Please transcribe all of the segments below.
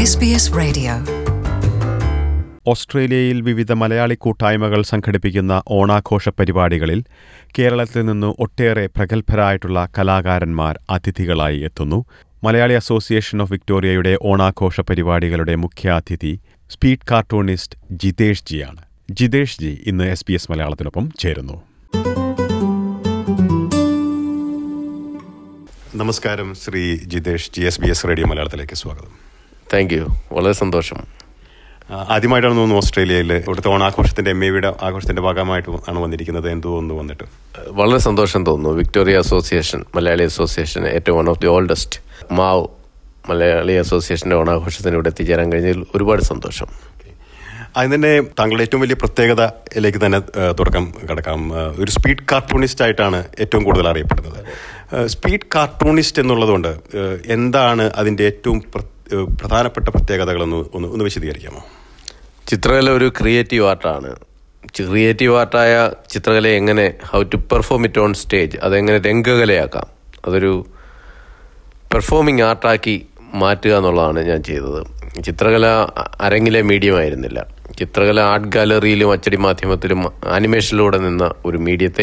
SBS Radio. ഓസ്ട്രേലിയയിൽ വിവിധ മലയാളി കൂട്ടായ്മകൾ സംഘടിപ്പിക്കുന്ന ഓണാഘോഷ പരിപാടികളിൽ കേരളത്തിൽ നിന്ന് ഒട്ടേറെ പ്രഗത്ഭരായിട്ടുള്ള കലാകാരന്മാർ അതിഥികളായി എത്തുന്നു മലയാളി അസോസിയേഷൻ ഓഫ് വിക്ടോറിയയുടെ ഓണാഘോഷ പരിപാടികളുടെ മുഖ്യാതിഥി സ്പീഡ് കാർട്ടൂണിസ്റ്റ് ജിതേഷ് ജിയാണ് ജിതേഷ് ജി ഇന്ന് എസ് ബി എസ് മലയാളത്തിനൊപ്പം ചേരുന്നു നമസ്കാരം Shri Jithesh ji S B S radio മലയാളത്തിലേക്ക് സ്വാഗതം താങ്ക് യു വളരെ സന്തോഷം ആ, ആദ്യമായിട്ടാണ് തോന്നുന്നു ഓസ്ട്രേലിയയിൽ ഇവിടുത്തെ ഓണാഘോഷത്തിന്റെ എം എ വിയുടെ ആഘോഷത്തിന്റെ ഭാഗമായിട്ട് ആണ് വന്നിരിക്കുന്നത് എന്ത് തോന്നുന്നു വന്നിട്ട് വളരെ സന്തോഷം തോന്നുന്നു വിക്ടോറിയ അസോസിയേഷൻ മലയാളി അസോസിയേഷൻ ഏറ്റവും വൺ ഓഫ് ദി ഓൾഡസ്റ്റ് മാവ് മലയാളി അസോസിയേഷന്റെ ഓണാഘോഷത്തിന് ഇവിടെ എത്തിച്ചേരാൻ കഴിഞ്ഞതിൽ ഒരുപാട് സന്തോഷം അതിന് തന്നെ താങ്കളുടെ ഏറ്റവും വലിയ പ്രത്യേകതയിലേക്ക് തന്നെ ആ, തുടക്കം കിടക്കാം ആ, ഒരു സ്പീഡ് കാർട്ടൂണിസ്റ്റ് ആയിട്ടാണ് ഏറ്റവും കൂടുതൽ അറിയപ്പെടുന്നത് ആ, സ്പീഡ് കാർട്ടൂണിസ്റ്റ് എന്നുള്ളതുകൊണ്ട് ആ, എന്താണ് അതിന്റെ ഏറ്റവും പ്ര- ആ, പ്രധാനപ്പെട്ട പ്രത്യേകതകളെന്ന് ഒന്ന് ഒന്ന് വിശദീകരിക്കാമോ ചിത്രകല ഒരു ക്രിയേറ്റീവ് ആർട്ടാണ് ക്രിയേറ്റീവ് ആർട്ടായ ചിത്രകലയെ എങ്ങനെ how to perform it on stage അതെങ്ങനെ രംഗകലയാക്കാം അതൊരു പെർഫോമിംഗ് ആർട്ടാക്കി മാറ്റുക എന്നുള്ളതാണ് ഞാൻ ചെയ്തത് ചിത്രകല അ- അരങ്ങിലെ മീഡിയം ആയിരുന്നില്ല ചിത്രകല ആർട്ട് ഗാലറിയിലും അച്ചടി മാധ്യമത്തിലും ആനിമേഷനിലൂടെ നിന്ന ഒരു മീഡിയത്തെ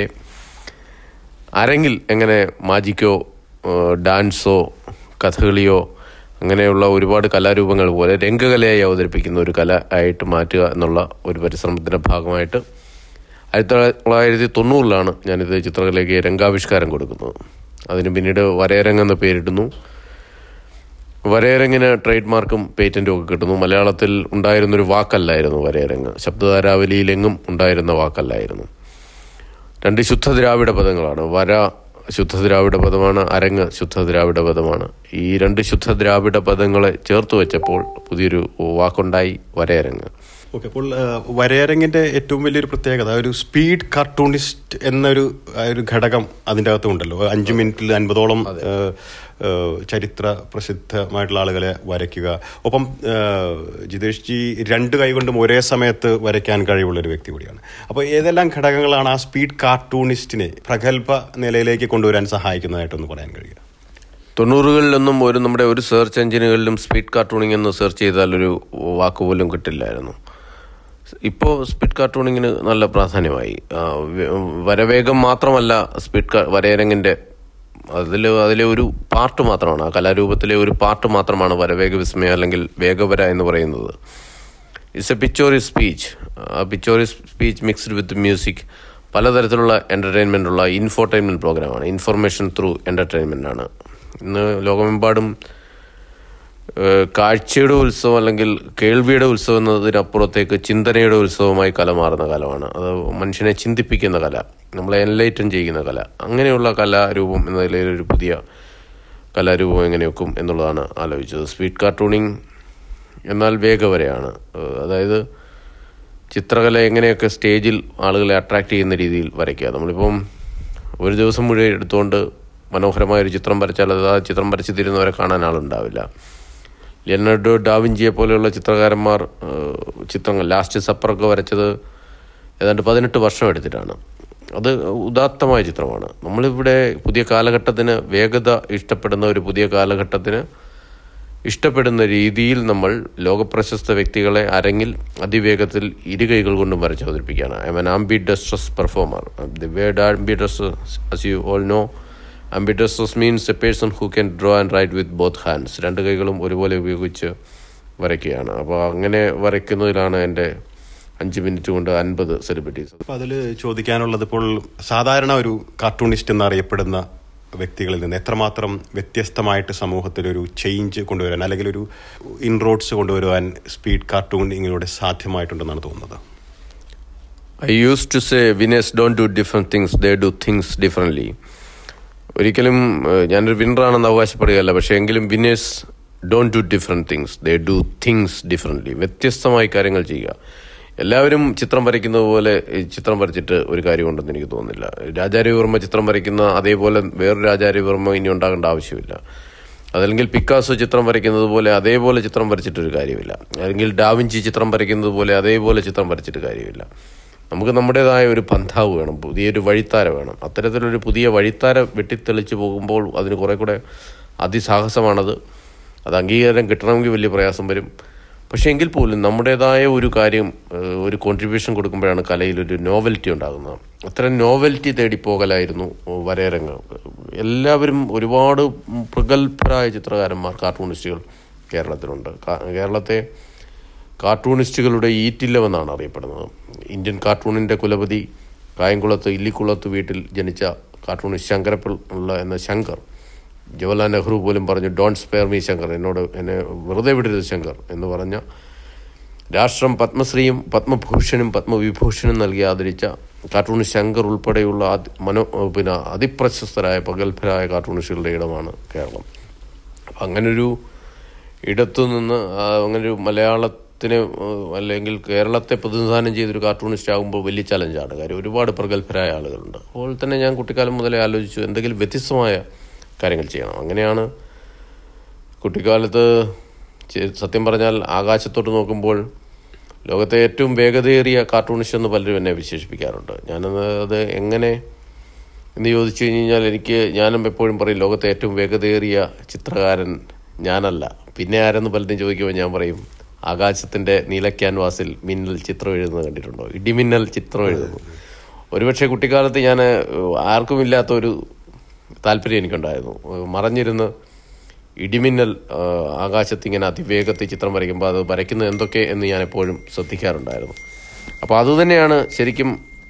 അരങ്ങിൽ എങ്ങനെ മാജിക്കോ ഏഹ് ഡാൻസോ കഥകളിയോ അങ്ങനെയുള്ള ഒരുപാട് കലാരൂപങ്ങൾ പോലെ രംഗകലയായി അവതരിപ്പിക്കുന്ന ഒരു കല ആയിട്ട് മാറ്റുക എന്നുള്ള ഒരു പരിശ്രമത്തിൻ്റെ ഭാഗമായിട്ട് ആയിരത്തി തൊള്ളായിരത്തി തൊണ്ണൂറിലാണ് ഞാനിത് ചിത്രകലയ്ക്ക് രംഗാവിഷ്കാരം കൊടുക്കുന്നത് അതിന് പിന്നീട് വരയരങ്ങ് എന്ന് പേരിടുന്നു വരയരങ്ങിന് ട്രേഡ് മാർക്കും പേറ്റന്റും ഒക്കെ കിട്ടുന്നു മലയാളത്തിൽ ഉണ്ടായിരുന്നൊരു വാക്കല്ലായിരുന്നു വരയരങ്ങ് ശബ്ദധാരാവലിയിലെങ്ങും ഉണ്ടായിരുന്ന വാക്കല്ലായിരുന്നു രണ്ട് ശുദ്ധ ദ്രാവിഡ പദങ്ങളാണ് വര ശുദ്ധ ദ്രാവിഡ പദമാണ് അരങ്ങ് ശുദ്ധ ദ്രാവിഡ പദമാണ് ഈ രണ്ട് ശുദ്ധ ദ്രാവിഡ പദങ്ങളെ ചേർത്ത് വെച്ചപ്പോൾ പുതിയൊരു വാക്കുണ്ടായി വരയരങ്ങ് ഓക്കെ അപ്പോൾ ആ, വരയരങ്ങിന്റെ ഏറ്റവും വലിയൊരു പ്രത്യേകത ഒരു സ്പീഡ് കാർട്ടൂണിസ്റ്റ് എന്നൊരു ആ, ഒരു ഘടകം അതിൻ്റെ അകത്തുണ്ടല്ലോ അഞ്ച് മിനിറ്റിൽ അൻപതോളം ആ, ആ, ചരിത്ര പ്രസിദ്ധമായിട്ടുള്ള ആളുകളെ വരയ്ക്കുക ഒപ്പം ആ, ജിതേഷ് ജി രണ്ട് കൈകൊണ്ടും ഒരേ സമയത്ത് വരയ്ക്കാൻ കഴിവുള്ള ഒരു വ്യക്തി കൂടിയാണ് അപ്പോൾ ഏതെല്ലാം ഘടകങ്ങളാണ് ആ സ്പീഡ് കാർട്ടൂണിസ്റ്റിനെ പ്രഗത്ഭ നിലയിലേക്ക് കൊണ്ടുവരാൻ സഹായിക്കുന്നതായിട്ടൊന്ന് പറയാൻ കഴിയുക തൊണ്ണൂറുകളിലൊന്നും ഒരു നമ്മുടെ ഒരു സെർച്ച് എഞ്ചിനുകളിലും സ്പീഡ് കാർട്ടൂണിംഗ് എന്ന് സെർച്ച് ചെയ്താൽ ഒരു വാക്ക് പോലും കിട്ടില്ലായിരുന്നു ഇപ്പോൾ സ്പീഡ് കാർട്ടൂണിങ്ങിന് നല്ല പ്രാധാന്യമായി ആ, വ- വരവേഗം മാത്രമല്ല സ്പീഡ് കാ വരയരങ്ങിൻ്റെ അതിൽ അതിലെ ഒരു പാർട്ട് മാത്രമാണ് ആ കലാരൂപത്തിലെ ഒരു പാർട്ട് മാത്രമാണ് വരവേഗ വിസ്മയം അല്ലെങ്കിൽ വേഗവര എന്ന് പറയുന്നത് it's A pictorial speech a pictorial speech mixed with music പലതരത്തിലുള്ള എൻ്റർടൈൻമെൻ്റ് ഉള്ള ഇൻഫോർടൈൻമെൻറ്റ് പ്രോഗ്രാമാണ് ഇൻഫർമേഷൻ ത്രൂ എൻ്റർടൈൻമെൻ്റ് ആണ് ഇന്ന് ലോകമെമ്പാടും ഏഹ്, കാഴ്ചയുടെ ഉത്സവം അല്ലെങ്കിൽ കേൾവിയുടെ ഉത്സവം എന്നതിനപ്പുറത്തേക്ക് ചിന്തനയുടെ ഉത്സവമായി കല മാറുന്ന കാലമാണ് അത് മനുഷ്യനെ ചിന്തിപ്പിക്കുന്ന കല നമ്മളെ എൻലൈറ്റൻ ചെയ്യുന്ന കല അങ്ങനെയുള്ള കലാരൂപം എന്ന നിലയിൽ ഒരു പുതിയ കലാരൂപം എങ്ങനെ വെക്കും എന്നുള്ളതാണ് ആലോചിച്ചത് സ്പീഡ് കാർട്ടൂണിങ് എന്നാൽ വേഗവരെയാണ് ഏഹ്, അതായത് ചിത്രകല എങ്ങനെയൊക്കെ സ്റ്റേജിൽ ആളുകളെ അട്രാക്ട് ചെയ്യുന്ന രീതിയിൽ വരയ്ക്കുക നമ്മളിപ്പം ഒരു ദിവസം മുഴുവൻ എടുത്തുകൊണ്ട് മനോഹരമായ ഒരു ചിത്രം വരച്ചാൽ അത് ആ ചിത്രം വരച്ച് തീരുന്നവരെ കാണാൻ ആളുണ്ടാവില്ല ലിയനാർഡോ ഡാവിഞ്ചിയെ പോലെയുള്ള ചിത്രകാരന്മാർ ഏഹ്, ചിത്രങ്ങൾ ലാസ്റ്റ് സപ്പറൊക്കെ വരച്ചത് ഏതാണ്ട് പതിനെട്ട് വർഷം എടുത്തിട്ടാണ് അത് ഉദാത്തമായ ചിത്രമാണ് നമ്മളിവിടെ പുതിയ കാലഘട്ടത്തിന് വേഗത ഇഷ്ടപ്പെടുന്ന ഒരു പുതിയ കാലഘട്ടത്തിന് ഇഷ്ടപ്പെടുന്ന രീതിയിൽ നമ്മൾ ലോകപ്രശസ്ത വ്യക്തികളെ അരങ്ങിൽ അതിവേഗത്തിൽ ഇരുകൈകൾ കൊണ്ടും വരച്ച് അവതരിപ്പിക്കുകയാണ് I an ambidextrous performer the word ambidextrous as you all know ambidextrous means a person who can draw and write with both hands രണ്ട് കൈകളും ഒരുപോലെ ഉപയോഗിച്ച് വരയ്ക്കുകയാണ് അപ്പോൾ അങ്ങനെ വരയ്ക്കുന്നതിലാണ് എൻ്റെ അഞ്ച് മിനിറ്റ് കൊണ്ട് അൻപത് സെലിബ്രിറ്റീസ് അപ്പോൾ അതിൽ ചോദിക്കാനുള്ളത് ഇപ്പോൾ സാധാരണ ഒരു കാർട്ടൂണിസ്റ്റ് എന്നറിയപ്പെടുന്ന വ്യക്തികളിൽ നിന്ന് എത്രമാത്രം വ്യത്യസ്തമായിട്ട് സമൂഹത്തിൽ ഒരു ചേഞ്ച് കൊണ്ടുവരാൻ അല്ലെങ്കിൽ ഒരു ഇൻറോഡ്സ് കൊണ്ടുവരുവാൻ സ്പീഡ് കാർട്ടൂണിങ്ങിലൂടെ സാധ്യമായിട്ടുണ്ടെന്നാണ് തോന്നുന്നത് I use to say winners don't do different things they do things differently ഒരിക്കലും ഏഹ്, ഞാനൊരു വിന്നറാണെന്ന് അവകാശപ്പെടുകയല്ല പക്ഷേ എങ്കിലും winners don't do different things they do things differently വ്യത്യസ്തമായി കാര്യങ്ങൾ ചെയ്യുക എല്ലാവരും ചിത്രം വരയ്ക്കുന്നത് പോലെ ഈ ചിത്രം വരച്ചിട്ട് ഒരു കാര്യമുണ്ടെന്ന് എനിക്ക് തോന്നുന്നില്ല രാജാരവിവർമ്മ ചിത്രം വരയ്ക്കുന്ന അതേപോലെ വേറൊരു രാജാരവിവർമ്മ ഇനി ഉണ്ടാകേണ്ട ആവശ്യമില്ല അതല്ലെങ്കിൽ പിക്കാസോ ചിത്രം വരയ്ക്കുന്നത് പോലെ അതേപോലെ ചിത്രം വരച്ചിട്ടൊരു കാര്യമില്ല അല്ലെങ്കിൽ ഡാവിഞ്ചി ചിത്രം വരയ്ക്കുന്നത് പോലെ അതേപോലെ ചിത്രം വരച്ചിട്ട് കാര്യമില്ല നമുക്ക് നമ്മുടേതായ ഒരു പന്ഥാവ് വേണം പുതിയൊരു വഴിത്താര വേണം അത്തരത്തിലൊരു പുതിയ വഴിത്താര വെട്ടിത്തെളിച്ച് പോകുമ്പോൾ അതിന് കുറെ കൂടെ അതിസാഹസമാണത് അത് അംഗീകാരം കിട്ടണമെങ്കിൽ വലിയ പ്രയാസം വരും പക്ഷേ എങ്കിൽ പോലും നമ്മുടേതായ ഒരു കാര്യം ഏഹ്, ഒരു കോൺട്രിബ്യൂഷൻ കൊടുക്കുമ്പോഴാണ് കലയിൽ ഒരു നോവൽറ്റി ഉണ്ടാകുന്നത് അത്തരം നോവൽറ്റി തേടി പോകലായിരുന്നു വരയരങ്ങ് എല്ലാവരും ഒരുപാട് പ്രഗത്ഭരായ ചിത്രകാരന്മാർ കാർട്ടൂണിസ്റ്റുകൾ കേരളത്തിലുണ്ട് കാ- കേരളത്തെ കാർട്ടൂണിസ്റ്റുകളുടെ ഈറ്റില്ലമെന്നാണ് അറിയപ്പെടുന്നത് ഇന്ത്യൻ കാർട്ടൂണിൻ്റെ കുലപതി കായംകുളത്ത് ഇല്ലിക്കുളത്ത് വീട്ടിൽ ജനിച്ച കാർട്ടൂണിസ്റ്റ് ശങ്കരപ്പിള്ള എന്ന ശങ്കർ ജവഹർലാൽ നെഹ്റു പോലും പറഞ്ഞു ഡോൺ സ്പെയർ മീ ശങ്കർ എന്നോട് എന്നെ വെറുതെ വിടരുത് ശങ്കർ എന്ന് പറഞ്ഞ രാഷ്ട്രം പത്മശ്രീയും പത്മഭൂഷണും പത്മവിഭൂഷണും നൽകി ആദരിച്ച കാർട്ടൂണിസ്റ്റ് ശങ്കർ ഉൾപ്പെടെയുള്ള അതി- മനോ പിന്നെ അതിപ്രശസ്തരായ പ്രഗത്ഭരായ കാർട്ടൂണിസ്റ്റുകളുടെ ഇടമാണ് കേരളം അപ്പം അങ്ങനൊരു ഇടത്തു നിന്ന് ആ, അങ്ങനൊരു മലയാളത്തിന് ഏഹ്, അല്ലെങ്കിൽ കേരളത്തെ പ്രതിനിധാനം ചെയ്തൊരു കാർട്ടൂണിസ്റ്റ് ആകുമ്പോൾ വലിയ ചലഞ്ചാണ് കാര്യം ഒരുപാട് പ്രഗത്ഭരായ ആളുകളുണ്ട് അപ്പോൾ തന്നെ ഞാൻ കുട്ടിക്കാലം മുതലേ ആലോചിച്ചു എന്തെങ്കിലും വ്യത്യസ്തമായ കാര്യങ്ങൾ ചെയ്യണം അങ്ങനെയാണ് കുട്ടിക്കാലത്ത് ചെ- സത്യം പറഞ്ഞാൽ ആകാശത്തോട്ട് നോക്കുമ്പോൾ ലോകത്തെ ഏറ്റവും വേഗതയേറിയ കാർട്ടൂണിസ്റ്റ് എന്ന് പലരും എന്നെ വിശേഷിപ്പിക്കാറുണ്ട് ഞാനത് അത് എങ്ങനെ എന്ന് ചോദിച്ചു കഴിഞ്ഞാൽ എനിക്ക് ഞാനും എപ്പോഴും പറയും ലോകത്തെ ഏറ്റവും വേഗതയേറിയ ചിത്രകാരൻ ഞാനല്ല പിന്നെ ആരെന്ന് പലരും ചോദിക്കുമ്പോൾ ഞാൻ പറയും ആകാശത്തിൻ്റെ നീല ക്യാൻവാസിൽ മിന്നൽ ചിത്രം എഴുതുന്നത് കണ്ടിട്ടുണ്ടോ ഇടിമിന്നൽ ചിത്രം എഴുതുന്നു ഒരുപക്ഷെ കുട്ടിക്കാലത്ത് ഞാൻ ആർക്കും ഇല്ലാത്ത ഒരു താല്പര്യം എനിക്കുണ്ടായിരുന്നു മറഞ്ഞിരുന്ന് ഇടിമിന്നൽ ആ, ആകാശത്ത് ഇങ്ങനെ അതിവേഗത്തിൽ ചിത്രം വരയ്ക്കുമ്പോൾ അത് വരയ്ക്കുന്നത് എന്തൊക്കെ എന്ന് ഞാൻ എപ്പോഴും ശ്രദ്ധിക്കാറുണ്ടായിരുന്നു അപ്പോൾ അതുതന്നെയാണ് ശരിക്കും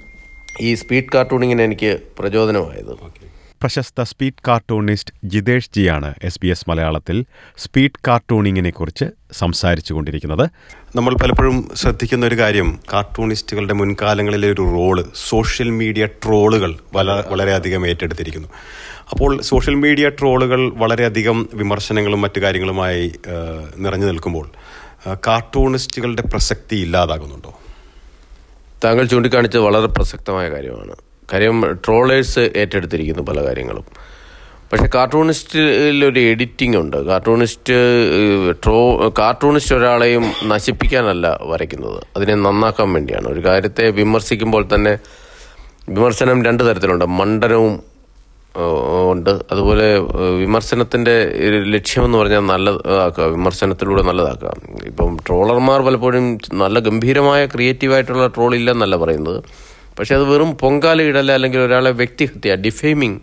ഈ സ്പീഡ് കാർട്ടൂണിങ്ങിന് എനിക്ക് പ്രചോദനമായത് പ്രശസ്ത സ്പീഡ് കാർട്ടൂണിസ്റ്റ് ജിതേഷ് ജിയാണ് എസ് ബി എസ് മലയാളത്തിൽ സ്പീഡ് കാർട്ടൂണിങ്ങിനെ കുറിച്ച് സംസാരിച്ചു കൊണ്ടിരിക്കുന്നത് നമ്മൾ പലപ്പോഴും ശ്രദ്ധിക്കുന്ന ഒരു കാര്യം കാർട്ടൂണിസ്റ്റുകളുടെ മുൻകാലങ്ങളിലെ ഒരു റോള് സോഷ്യൽ മീഡിയ ട്രോളുകൾ വല വളരെയധികം ഏറ്റെടുത്തിരിക്കുന്നു അപ്പോൾ സോഷ്യൽ മീഡിയ ട്രോളുകൾ വളരെയധികം വിമർശനങ്ങളും മറ്റു കാര്യങ്ങളുമായി ആ, നിറഞ്ഞു നിൽക്കുമ്പോൾ ആ, കാർട്ടൂണിസ്റ്റുകളുടെ പ്രസക്തി ഇല്ലാതാകുന്നുണ്ടോ താങ്കൾ ചൂണ്ടിക്കാണിച്ചത് വളരെ പ്രസക്തമായ കാര്യമാണ് കാര്യം ട്രോളേഴ്സ് ഏറ്റെടുത്തിരിക്കുന്നു പല കാര്യങ്ങളും പക്ഷെ കാർട്ടൂണിസ്റ്റിൽ ഒരു എഡിറ്റിംഗ് ഉണ്ട് കാർട്ടൂണിസ്റ്റ് ഏഹ്, ട്രോ കാർട്ടൂണിസ്റ്റ് ഒരാളെയും നശിപ്പിക്കാനല്ല വരയ്ക്കുന്നത് അതിനെ നന്നാക്കാൻ വേണ്ടിയാണ് ഒരു കാര്യത്തെ വിമർശിക്കുമ്പോൾ തന്നെ വിമർശനം രണ്ട് തരത്തിലുണ്ട് മണ്ഡനവും ഏഹ്, ഉണ്ട് അതുപോലെ ഏഹ്, വിമർശനത്തിന്റെ ഒരു ലക്ഷ്യമെന്ന് പറഞ്ഞാൽ നല്ലതാക്കുക വിമർശനത്തിലൂടെ നല്ലതാക്കുക ഇപ്പം ട്രോളർമാർ പലപ്പോഴും നല്ല ഗംഭീരമായ ക്രിയേറ്റീവായിട്ടുള്ള ട്രോൾ ഇല്ലെന്നല്ല പറയുന്നത് പക്ഷെ അത് വെറും പൊങ്കാല ഇടല അല്ലെങ്കിൽ ഒരാളെ വ്യക്തിഹത്യ ഡിഫെയിമിങ്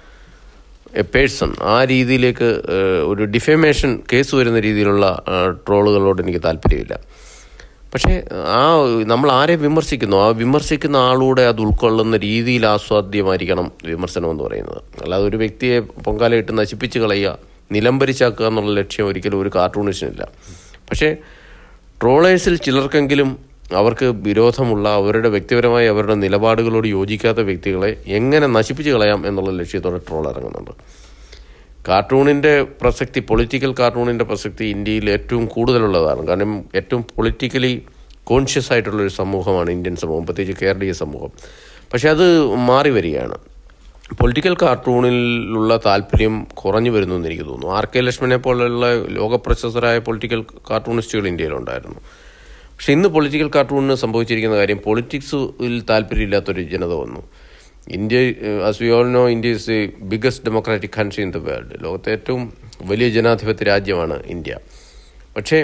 എ പേഴ്സൺ ആ രീതിയിലേക്ക് ഏഹ്, ഒരു ഡിഫേമേഷൻ കേസ് വരുന്ന രീതിയിലുള്ള ഏഹ്, ട്രോളുകളോട് എനിക്ക് താല്പര്യമില്ല പക്ഷേ ആ നമ്മൾ ആരെ വിമർശിക്കുന്നു ആ വിമർശിക്കുന്ന ആളൂടെ അത് ഉൾക്കൊള്ളുന്ന രീതിയിൽ ആസ്വാദ്യമായിരിക്കണം വിമർശനം എന്ന് പറയുന്നത് അല്ലാതെ ഒരു വ്യക്തിയെ പൊങ്കാലയിട്ട് നശിപ്പിച്ച് കളയുക നിലംപരിച്ചാക്കുക എന്നുള്ള ലക്ഷ്യം ഒരിക്കലും ഒരു കാർട്ടൂണിസ്റ്റിനില്ല പക്ഷേ ട്രോളേഴ്സിൽ ചിലർക്കെങ്കിലും അവർക്ക് വിരോധമുള്ള അവരുടെ വ്യക്തിപരമായ അവരുടെ നിലപാടുകളോട് യോജിക്കാത്ത വ്യക്തികളെ എങ്ങനെ നശിപ്പിച്ച് കളയാം എന്നുള്ള ലക്ഷ്യത്തോടെ ട്രോൾ ഇറങ്ങുന്നുണ്ട് കാർട്ടൂണിൻ്റെ പ്രസക്തി പൊളിറ്റിക്കൽ കാർട്ടൂണിൻ്റെ പ്രസക്തി ഇന്ത്യയിൽ ഏറ്റവും കൂടുതലുള്ളതാണ് കാരണം ഏറ്റവും പൊളിറ്റിക്കലി കോൺഷ്യസ് ആയിട്ടുള്ളൊരു സമൂഹമാണ് ഇന്ത്യൻ സമൂഹം പ്രത്യേകിച്ച് കേരളീയ സമൂഹം പക്ഷെ അത് മാറി വരികയാണ് പൊളിറ്റിക്കൽ കാർട്ടൂണിലുള്ള താല്പര്യം കുറഞ്ഞു വരുന്നു എന്ന് എനിക്ക് തോന്നുന്നു ആർ കെ ലക്ഷ്മണനെ പോലുള്ള ലോകപ്രശസ്തരായ പൊളിറ്റിക്കൽ കാർട്ടൂണിസ്റ്റുകൾ ഇന്ത്യയിലുണ്ടായിരുന്നു പക്ഷെ ഇന്ന് പൊളിറ്റിക്കൽ കാർട്ടൂണിന് സംഭവിച്ചിരിക്കുന്ന കാര്യം പൊളിറ്റിക്സിൽ താല്പര്യമില്ലാത്തൊരു ജനത വന്നു India as we all know India is the biggest democratic country in the world ലോകത്തെ ഏറ്റവും വലിയ ജനാധിപത്യ രാജ്യമാണ് ഇന്ത്യ പക്ഷേ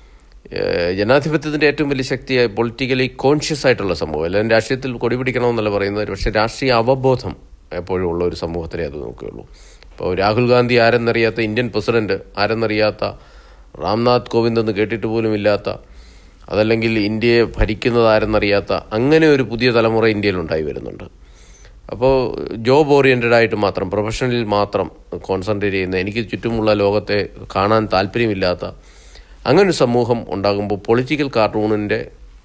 ഏഹ്, ജനാധിപത്യത്തിൻ്റെ ഏറ്റവും വലിയ ശക്തി പൊളിറ്റിക്കലി കോൺഷ്യസ് ആയിട്ടുള്ള സംഭവം എല്ലാവരും രാഷ്ട്രീയത്തിൽ കൊടി പിടിക്കണമെന്നല്ല പറയുന്നത് പക്ഷേ രാഷ്ട്രീയ അവബോധം എപ്പോഴും ഉള്ള ഒരു സമൂഹത്തിനെ അത് നോക്കുകയുള്ളൂ ഇപ്പോൾ രാഹുൽ ഗാന്ധി ആരെന്നറിയാത്ത ഇന്ത്യൻ പ്രസിഡന്റ് ആരെന്നറിയാത്ത രാംനാഥ് കോവിന്ദ് എന്ന് കേട്ടിട്ട് പോലും ഇല്ലാത്ത അതല്ലെങ്കിൽ ഇന്ത്യയെ ഭരിക്കുന്നത് ആരെന്നറിയാത്ത അങ്ങനെ ഒരു പുതിയ തലമുറ ഇന്ത്യയിൽ ഉണ്ടായി വരുന്നുണ്ട് അപ്പോൾ ജോബ് ഓറിയൻറ്റഡ് ആയിട്ട് മാത്രം പ്രൊഫഷണലിൽ മാത്രം കോൺസെൻട്രേറ്റ് ചെയ്യുന്ന എനിക്ക് ചുറ്റുമുള്ള ലോകത്തെ കാണാൻ താല്പര്യമില്ലാത്ത അങ്ങനെ ഒരു സമൂഹം ഉണ്ടാകുമ്പോൾ പൊളിറ്റിക്കൽ കാർട്ടൂണിൻ്റെ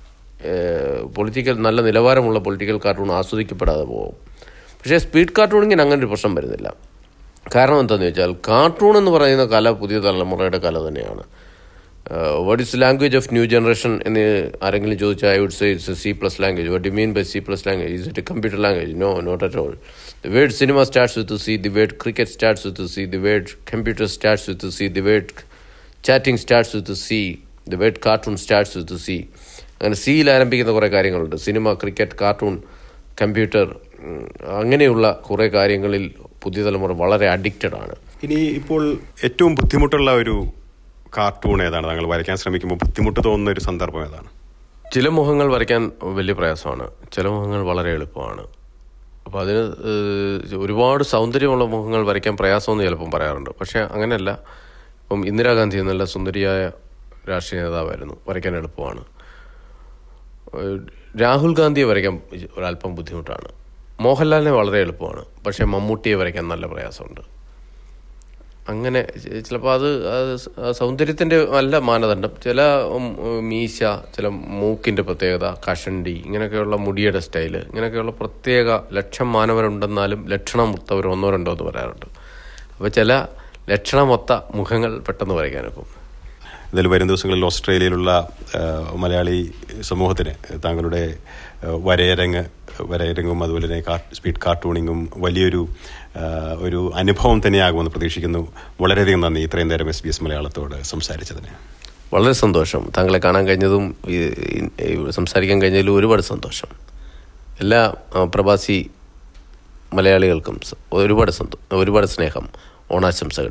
പൊളിറ്റിക്കൽ നല്ല നിലവാരമുള്ള പൊളിറ്റിക്കൽ കാർട്ടൂൺ ആസ്വദിക്കപ്പെടാതെ പോകും പക്ഷേ സ്പീഡ് കാർട്ടൂണിങ്ങിന് അങ്ങനെ ഒരു പ്രശ്നം വരുന്നില്ല കാരണം എന്താണെന്ന് വെച്ചാൽ കാർട്ടൂൺ എന്ന് പറയുന്ന കല പുതിയ തലമുറയുടെ കല തന്നെയാണ് what is language of new generation എന്ന് ആരെങ്കിലും ചോദിച്ചാൽ I would say it's C plus language what you mean by C plus language is it computer language no not at all the word cinema starts with C the word cricket starts with C the word computer starts with C the word chatting starts with C the word cartoon starts with C അങ്ങനെ സിയിൽ ആരംഭിക്കുന്ന കുറേ കാര്യങ്ങളുണ്ട് cinema cricket cartoon computer ഉം, അങ്ങനെയുള്ള കുറേ കാര്യങ്ങളിൽ പുതിയ തലമുറ വളരെ അഡിക്റ്റഡ് ആണ് ഇനി ഇപ്പോൾ ഏറ്റവും ബുദ്ധിമുട്ടുള്ള ഒരു കാർട്ടൂൺ ഏതാണ് താങ്കൾ വരയ്ക്കാൻ ശ്രമിക്കുമ്പോൾ ബുദ്ധിമുട്ട് തോന്നുന്ന ഒരു സന്ദർഭം ഏതാണ് ചില മുഖങ്ങൾ വരയ്ക്കാൻ വലിയ പ്രയാസമാണ് ചില മുഖങ്ങൾ വളരെ എളുപ്പമാണ് അപ്പോൾ അതിന് ഏഹ്, ഒരുപാട് സൗന്ദര്യമുള്ള മുഖങ്ങൾ വരയ്ക്കാൻ പ്രയാസമെന്ന് ചിലപ്പം പറയാറുണ്ട് പക്ഷേ അങ്ങനെയല്ല ഇപ്പം ഇന്ദിരാഗാന്ധി നല്ല സുന്ദരിയായ രാഷ്ട്രീയ നേതാവായിരുന്നു വരയ്ക്കാൻ എളുപ്പമാണ് ഏഹ്, രാഹുൽ ഗാന്ധിയെ വരയ്ക്കാൻ ഒരല്പം ബുദ്ധിമുട്ടാണ് മോഹൻലാലിനെ വളരെ എളുപ്പമാണ് പക്ഷേ മമ്മൂട്ടിയെ വരയ്ക്കാൻ നല്ല പ്രയാസമുണ്ട് അങ്ങനെ ചിലപ്പോൾ അത് അത് സൗന്ദര്യത്തിൻ്റെ അല്ല മാനദണ്ഡം ചില ഉം, ഉം, മീശ ചില മൂക്കിൻ്റെ പ്രത്യേകത കഷണ്ടി ഇങ്ങനെയൊക്കെയുള്ള മുടിയുടെ സ്റ്റൈല് ഇങ്ങനെയൊക്കെയുള്ള പ്രത്യേക ലക്ഷം മാനവരുണ്ടെന്നാലും ലക്ഷണമൊത്തവർ ഒന്നോ രണ്ടോ എന്ന് പറയാറുണ്ട് അപ്പോൾ ചില ലക്ഷണമൊത്ത മുഖങ്ങൾ പെട്ടെന്ന് വരയ്ക്കാനൊക്കും എന്തായാലും വരും ദിവസങ്ങളിൽ ഓസ്ട്രേലിയയിലുള്ള ആ, മലയാളി സമൂഹത്തിന് താങ്കളുടെ ആ, വരയരങ്ങ് വരയരങ്ങും അതുപോലെ തന്നെ കാർ സ്പീഡ് കാർട്ടൂണിങ്ങും വലിയൊരു ആ, ഒരു അനുഭവം തന്നെയാകുമെന്ന് പ്രതീക്ഷിക്കുന്നു വളരെയധികം നന്ദി ഇത്രയും നേരം എസ് ബി എസ് മലയാളത്തോട് സംസാരിച്ചതിന് വളരെ സന്തോഷം താങ്കളെ കാണാൻ കഴിഞ്ഞതും ഈ- ഈ- ഈ സംസാരിക്കാൻ കഴിഞ്ഞതിലും ഒരുപാട് സന്തോഷം എല്ലാ ആ, പ്രവാസി മലയാളികൾക്കും സ- ഒരുപാട് സന്തോ ഒരുപാട് സ്നേഹം ഓണാശംസകൾ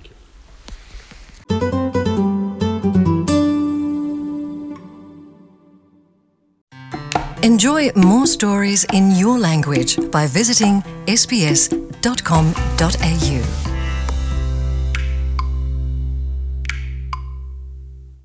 Enjoy more stories in your language by visiting sbs.com.au.